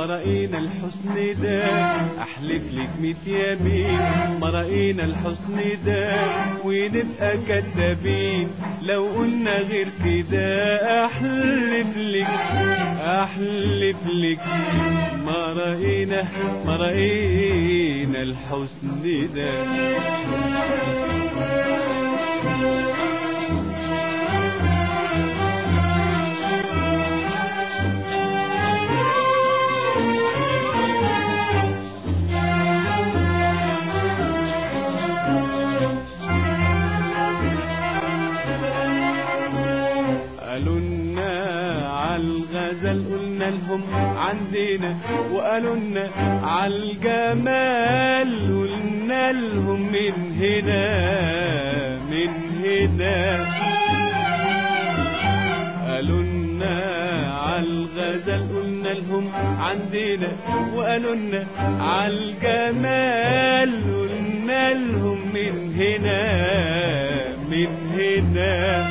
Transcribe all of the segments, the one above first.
ما رأينا الحسن ده احلف لك ميت يمين ما رأينا الحسن ده ونبقى كدابين لو قلنا غير كده احلف لك احلف لك ما رأينا ما رأينا الحسن ده قالوا لنا عالغزل قلنا لهم عندنا وقالوا لنا عالجمال قلنا لهم من هنا من هنا قالوا لنا عالغزل قلنا لهم عندنا وقالوا لنا عالجمال قلنا لهم من هنا من هنا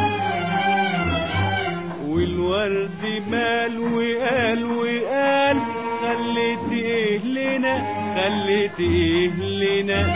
والورد مال وقال وقال خليت ايه لنا خليت ايه لنا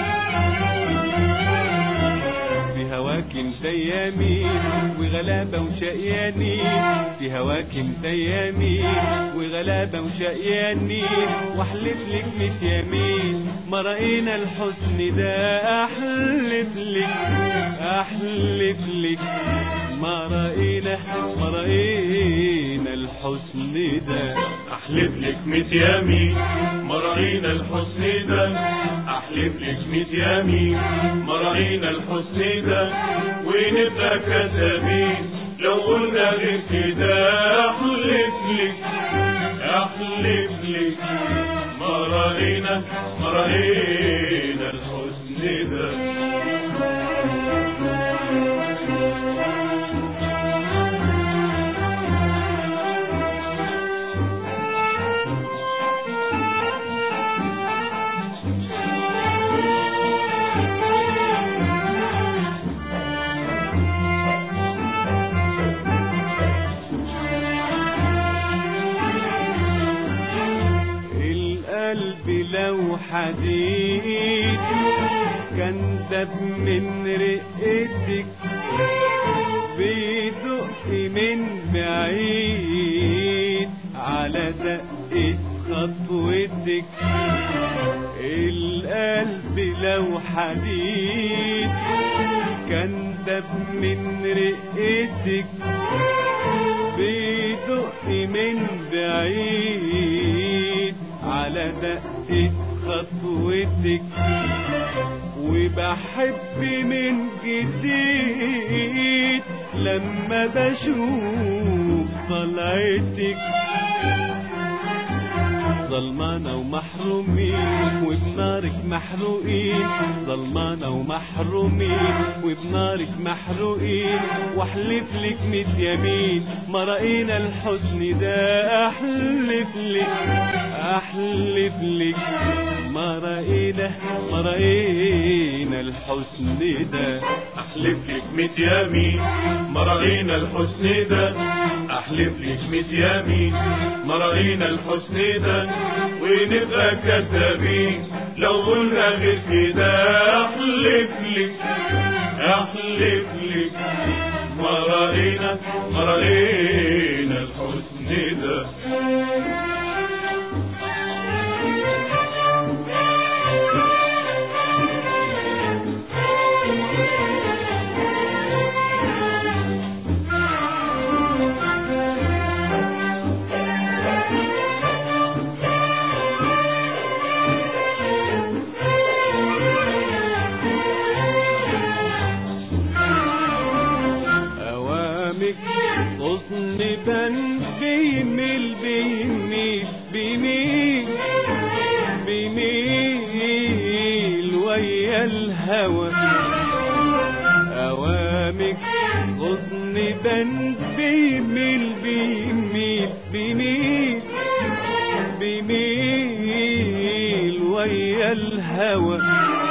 في هواك انت يمين وغلابة وشقيانين في هواك انت يمين وغلابة وشقيانين واحلف لك مش يمين ما رأينا الحسن ده احلف لك احلف لك ما رأينا ما رأينا الحسن ده احلف لك ميت يمين ما رأينا الحسن ده احلف لك ميت يمين ما رأينا الحسن ده ونبقى كذابين لو قلنا غير كده احلف لك احلف لك ما رأينا ما رأينا الحسن ده القلب لو حديد كان دب من رقتك بيدق من بعيد على دقة خطوتك القلب لو حديد كان دب من رقتك بيدق من بعيد على دقة خطوتك وبحب من جديد لما بشوف طلعتك ظلمانة ومحرومين وبنارك محروقين ظلمانة ومحرومين وبنارك محروقين واحلف لك ميت يمين ما رأينا الحزن ده احلف لك احلف لك ما رأينا ما رأينا الحزن ده احلف لك ميت يمين ما رأينا الحسن ده احلف لك ميت يمين ما رأينا الحسن ده ونبقى كذابين لو قلنا غير كده احلف لك احلف لك ما رأينا ما رأينا الحسن ده أوامك غصن بن بيميل بيميل بيميل بيميل ويا الهوى أوامك غصن بن بيميل بيميل بيميل بيميل ويا الهوى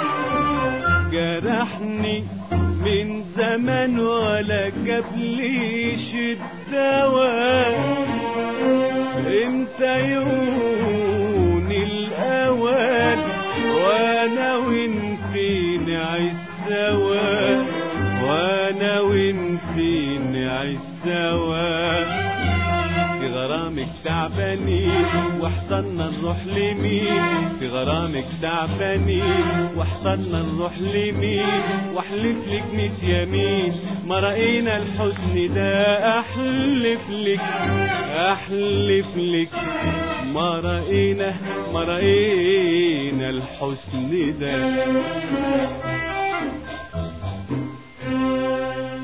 جرحني من زمان ولا جابليش الدواء انت عيون الأوان وانا وانتي نعيش سوا وانا وانتي نعيش سوا في غرامك تعبانين واحضرنا نروح لمين في غرامك تعبانين واحضرنا نروح لمين واحلف لك ميت يمين ما رأينا الحزن ده احلف لك احلف لك ما رأينا ما رأينا الحزن ده